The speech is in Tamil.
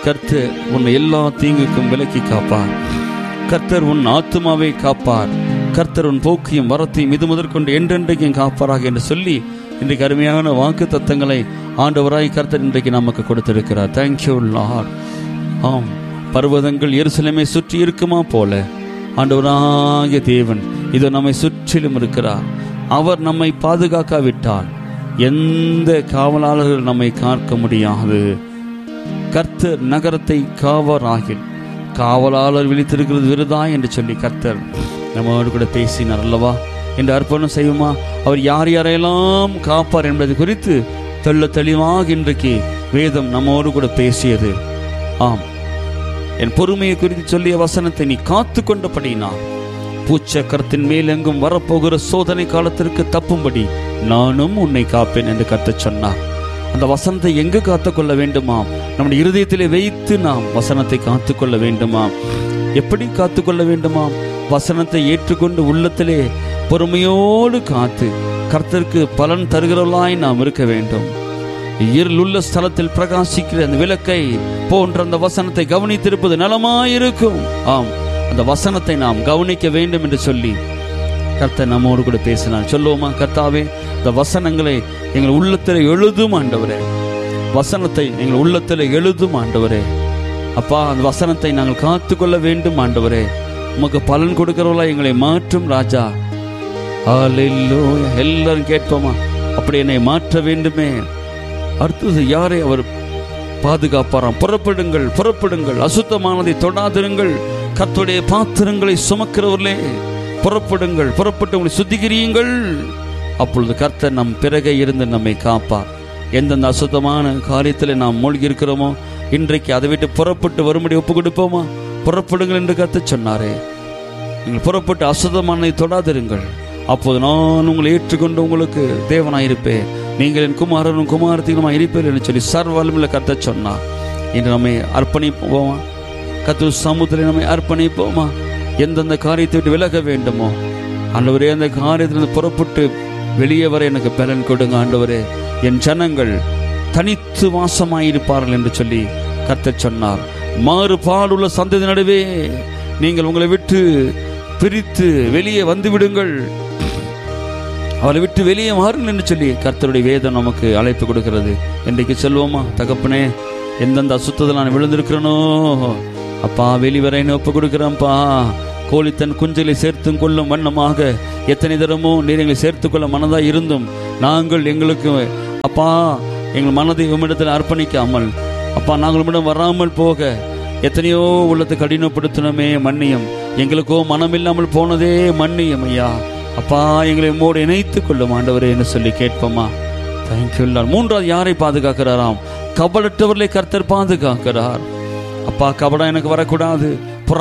கர்த்தர் உன்னை எல்லா தீங்குக்கும் விலக்கி காப்பார் கர்த்தர் உன் ஆத்துமாவை காப்பார் கர்த்தர் உன் போக்கையும் வரத்தையும் இது முதற்கொண்டு என்றென்றைக்கும் காப்பாராக என்று சொல்லி இன்றைக்கு அருமையான வாக்கு தத்தங்களை ஆண்டவராய் கர்த்தர் இன்றைக்கு நமக்கு கொடுத்திருக்கிறார் தேங்க்யூ லார்ட் ஆம் பர்வதங்கள் எருசலேமை சுற்றி இருக்குமா போல ஆண்டவராகிய தேவன் இது நம்மை சுற்றிலும் இருக்கிறார் அவர் நம்மை பாதுகாக்காவிட்டால் எந்த காவலாளர்கள் நம்மை காக்க முடியாது கர்த்தர் நகரத்தை காவராகில் காவலாளர் விழித்திருக்கிறது விருதா என்று சொல்லி கர்த்தர் நம்மோடு கூட பேசினார் அல்லவா என்று அர்ப்பணம் செய்வோமா அவர் யார் யாரையெல்லாம் காப்பார் என்பது குறித்து தெள்ள தெளிவாக இன்றைக்கு வேதம் நம்மோடு கூட பேசியது ஆம் என் பொறுமையை குறித்து சொல்லிய வசனத்தை நீ காத்து கொண்டபடினா பூச்சக்கரத்தின் மேல் எங்கும் வரப்போகிற சோதனை காலத்திற்கு தப்பும்படி நானும் உன்னை காப்பேன் என்று கர்த்தர் சொன்னார் அந்த வசனத்தை எங்கு காத்துக்கொள்ள வேண்டுமாம் நம்முடைய இருதயத்திலே வைத்து நாம் வசனத்தை காத்துக்கொள்ள வேண்டுமாம் எப்படி காத்துக்கொள்ள வேண்டுமாம் வசனத்தை ஏற்றுக்கொண்டு உள்ளத்திலே பொறுமையோடு காத்து கர்த்தருக்கு பலன் தருகிறவர்களாய் நாம் இருக்க வேண்டும் இருளுள்ள ஸ்தலத்தில் பிரகாசிக்கிற அந்த விளக்கை போன்ற அந்த வசனத்தை கவனித்திருப்பது நலமாயிருக்கும் ஆம் அந்த வசனத்தை நாம் கவனிக்க வேண்டும் என்று சொல்லி கர்த்தர் நம்மோடு கூட பேசினார் சொல்லுவோமா கர்த்தாவே இந்த வசனங்களை எங்கள் உள்ளத்தில் எழுதும் ஆண்டவரே வசனத்தை எங்கள் உள்ளத்தில் எழுதும் ஆண்டவரே அப்பா அந்த வசனத்தை நாங்கள் காத்துக்கொள்ள வேண்டும் ஆண்டவரே உமக்கு பலன் கொடுக்கிறவளா எங்களை மாற்றும் ராஜா ஹalleluya எல்லாரும் கேட்போமா அப்படி என்னை மாற்ற வேண்டுமே அடுத்தது யாரை அவர் பாதுகாப்பாராம் புறப்படுங்கள் புறப்படுங்கள் அசுத்தமானதை தொடாதிருங்கள் கர்த்தருடைய பாத்திரங்களை சுமக்கிறவர்களே புறப்படுங்கள் புறப்பட்டு உங்களை சுத்திகரியுங்கள் அப்பொழுது கர்த்தர் நம் பிறகே இருந்து நம்மை காப்பார் எந்தெந்த அசுத்தமான காரியத்தில் நாம் மூழ்கி இருக்கிறோமோ இன்றைக்கு அதை விட்டு புறப்பட்டு வரும்படி ஒப்பு கொடுப்போமா புறப்படுங்கள் என்று கர்த்தர் சொன்னாரே நீங்கள் புறப்பட்டு அசுத்தமானதை தொடாதிருங்கள் அப்போது நான் உங்களை ஏற்றுக்கொண்டு உங்களுக்கு தேவனாயிருப்பேன் நீங்கள் என் குமாரனும் குமாரத்தினுமாய் இருப்பேன் என்று சொல்லி சர்வலமில்ல கத்த சொன்னார் இன்று நம்மை அர்ப்பணிப்போமா கத்து சமுத்திரை நம்மை அர்ப்பணிப்போமா எந்தெந்த காரியத்தை விட்டு விலக வேண்டுமோ ஆண்டவரே அந்த காரியத்திலிருந்து புறப்பட்டு வெளியே வர எனக்கு பலன் கொடுங்க ஆண்டவரே என் ஜனங்கள் தனித்து வாசமாயிருப்பார்கள் என்று சொல்லி கர்த்தர் சொன்னார் மாறுபாடுள்ள சந்ததி நடுவே நீங்கள் உங்களை விட்டு பிரித்து வெளியே வந்து விடுங்கள் அவளை விட்டு வெளியே மாறுங்கள் என்று சொல்லி கர்த்தருடைய வேதம் நமக்கு அழைப்பு கொடுக்கிறது இன்றைக்கு சொல்லுவோமா தகப்பனே எந்தெந்த அசுத்தத்தில் நான் விழுந்திருக்கிறேனோ அப்பா வெளிவரைன்னு ஒப்பு கொடுக்குறேன்ப்பா கோழி தன் குஞ்சலை சேர்த்து கொள்ளும் வண்ணமாக எத்தனை தரமோ நீர் எங்களை சேர்த்துக்கொள்ள மனதாக இருந்தும் நாங்கள் எங்களுக்கு அப்பா எங்கள் மனதை உம்மிடத்தில் அர்ப்பணிக்காமல் அப்பா நாங்கள் உம்மிடம் வராமல் போக எத்தனையோ உள்ளத்தை கடினப்படுத்தினமே மன்னியம் எங்களுக்கோ மனம் இல்லாமல் போனதே மன்னியம் ஐயா அப்பா எங்களை உம்மோடு இணைத்துக் கொள்ளும் ஆண்டவரே என்று சொல்லி கேட்போமா தேங்க்யூ மூன்றாவது யாரை பாதுகாக்கிறாராம் கபலற்றவர்களை கர்த்தர் பாதுகாக்கிறார் அப்பா கபடம் எனக்கு வரக்கூடாது